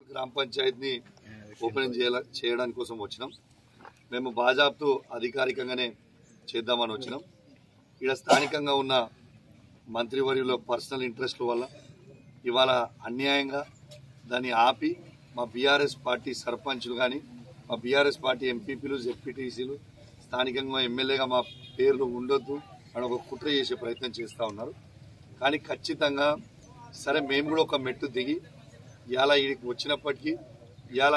గ్రామ పంచాయతీని ఓపెన్ చేయాల చేయడానికి కోసం వచ్చినాం మేము బాజాబ్తో అధికారికంగానే చేద్దామని వచ్చినాం ఇక్కడ స్థానికంగా ఉన్న మంత్రివర్యుల పర్సనల్ ఇంట్రెస్ట్ల వల్ల ఇవాళ అన్యాయంగా దాన్ని ఆపి మా బీఆర్ఎస్ పార్టీ సర్పంచ్లు కానీ మా బీఆర్ఎస్ పార్టీ ఎంపీపీలు జెడ్పీటీసీలు స్థానికంగా ఎమ్మెల్యేగా మా పేర్లు ఉండొద్దు అని ఒక కుట్ర చేసే ప్రయత్నం చేస్తూ ఉన్నారు కానీ ఖచ్చితంగా సరే మేము కూడా ఒక మెట్టు దిగి ఇవాళ వీడికి వచ్చినప్పటికీ ఇవాళ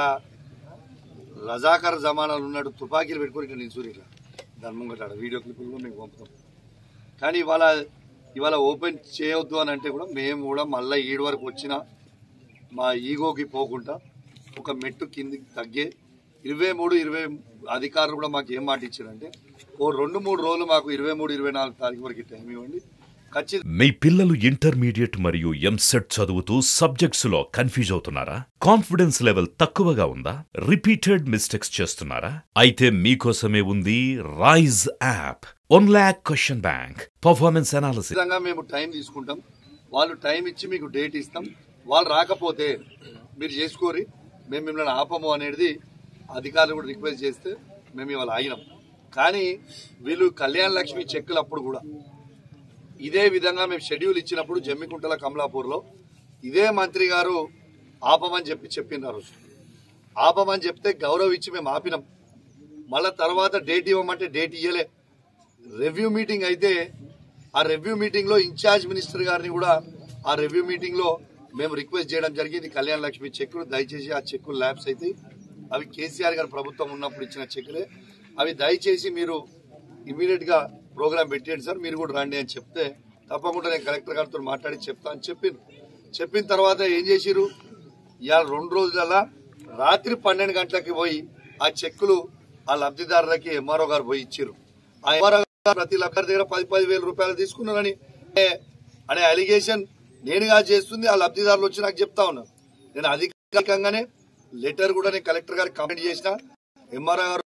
రజాకర్ జమానాలు ఉన్నాడు తుపాకీలు పెట్టుకొని ఇట్లా నిల్చుని ఇట్లా దాని ముంగట వీడియో క్లిప్పులు కూడా మీకు పంపుతాం కానీ ఇవాళ ఇవాళ ఓపెన్ చేయొద్దు అని అంటే కూడా మేము కూడా మళ్ళీ ఈడు వరకు వచ్చిన మా ఈగోకి పోకుండా ఒక మెట్టు కిందికి తగ్గే ఇరవై మూడు ఇరవై అధికారులు కూడా మాకు ఏం మాట ఇచ్చారంటే ఓ రెండు మూడు రోజులు మాకు ఇరవై మూడు ఇరవై నాలుగు తారీఖు వరకు టైం ఇవ్వండి ఖచ్చితంగా మీ పిల్లలు ఇంటర్మీడియట్ మరియు ఎంసెట్ చదువుతూ సబ్జెక్ట్స్ లో కన్ఫ్యూజ్ అవుతున్నారా కాన్ఫిడెన్స్ లెవెల్ తక్కువగా ఉందా రిపీటెడ్ మిస్టేక్స్ చేస్తున్నారా అయితే మీకోసమే ఉంది Raise app one lakh question bank performance analysis ఖచ్చితంగా మేము టైం తీసుకుంటాం వాళ్ళు టైం ఇచ్చి మీకు డేట్ ఇస్తాం వాళ్ళు రాకపోతే మీరు చేసుకోరి మేము మిమ్మల్ని ఆపము అనేది అధికారులు కూడా రిక్వెస్ట్ చేస్తే మేము ఇవాళ ఆగినాం కానీ వీళ్ళు కళ్యాణ లక్ష్మి చెక్కులు అప్పుడు కూడా ఇదే విధంగా మేము షెడ్యూల్ ఇచ్చినప్పుడు జమ్మికుంటల కమలాపూర్లో ఇదే మంత్రి గారు ఆపమని చెప్పి చెప్పినారు ఆపమని చెప్తే గౌరవ ఇచ్చి మేము ఆపినాం మళ్ళా తర్వాత డేట్ ఇవ్వమంటే డేట్ ఇయ్యలే రివ్యూ మీటింగ్ అయితే ఆ రివ్యూ మీటింగ్ లో ఇన్ఛార్జ్ మినిస్టర్ గారిని కూడా ఆ రివ్యూ మీటింగ్ లో మేము రిక్వెస్ట్ చేయడం జరిగింది కళ్యాణ లక్ష్మి చెక్కులు దయచేసి ఆ చెక్కులు ల్యాబ్స్ అయితే అవి కేసీఆర్ గారి ప్రభుత్వం ఉన్నప్పుడు ఇచ్చిన చెక్కులే అవి దయచేసి మీరు ఇమీడియట్ గా ప్రోగ్రామ్ పెట్టేయండి సార్ మీరు కూడా రండి అని చెప్తే తప్పకుండా నేను కలెక్టర్ గారితో మాట్లాడి చెప్తా అని చెప్పింది చెప్పిన తర్వాత ఏం చేసిరు ఇవాళ రెండు రోజుల రాత్రి పన్నెండు గంటలకి పోయి ఆ చెక్కులు ఆ లబ్ధిదారులకి ఎంఆర్ఓ గారు పోయి ఇచ్చారు ఆ ఎంఆర్ఓ గారు ప్రతి లబ్ధిదారు దగ్గర పది పది వేల రూపాయలు తీసుకున్నారని ఏ- అనే అలిగేషన్ నేనుగా చేస్తుంది ఆ లబ్ధిదారులు వచ్చి నాకు చెప్తా ఉన్నారు నేను అధికారికంగానే లెటర్ కూడా నేను కలెక్టర్ గారికి కంప్లైంట్ చేసిన ఎంఆర్ఓ గారు